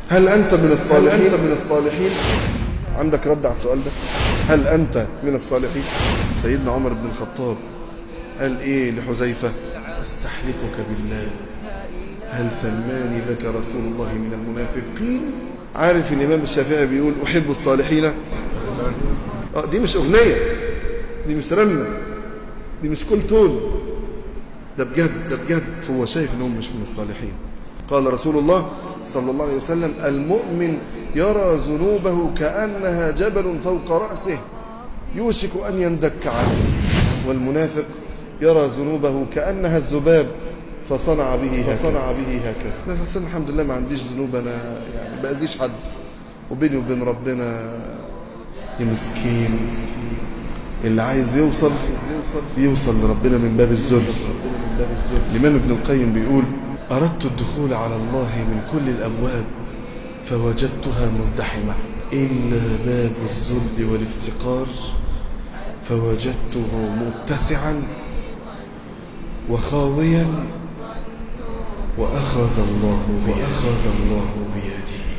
هل أنت من الصالحين هل أنت من الصالحين عندك رد على السؤال ده هل أنت من الصالحين سيدنا عمر بن الخطاب قال إيه لحذيفة استحلفك بالله هل سماني لك رسول الله من المنافقين عارف الإمام الشافعي بيقول أحب الصالحين آه دي مش أغنية دي مش رنة دي مش كل تون ده بجد ده بجد هو شايف انهم مش من الصالحين قال رسول الله صلى الله عليه وسلم المؤمن يرى ذنوبه كأنها جبل فوق رأسه يوشك أن يندك عنه والمنافق يرى ذنوبه كأنها الذباب فصنع به هكذا فصنع به هكذا بس الحمد لله ما عنديش ذنوب انا يعني بأذيش حد وبيني وبين ربنا يا مسكين اللي عايز يوصل يوصل لربنا من باب الذل الإمام ابن القيم بيقول أردت الدخول على الله من كل الأبواب فوجدتها مزدحمة إلا باب الذل والافتقار فوجدته متسعا وخاويا وأخذ الله وأخذ الله بيدي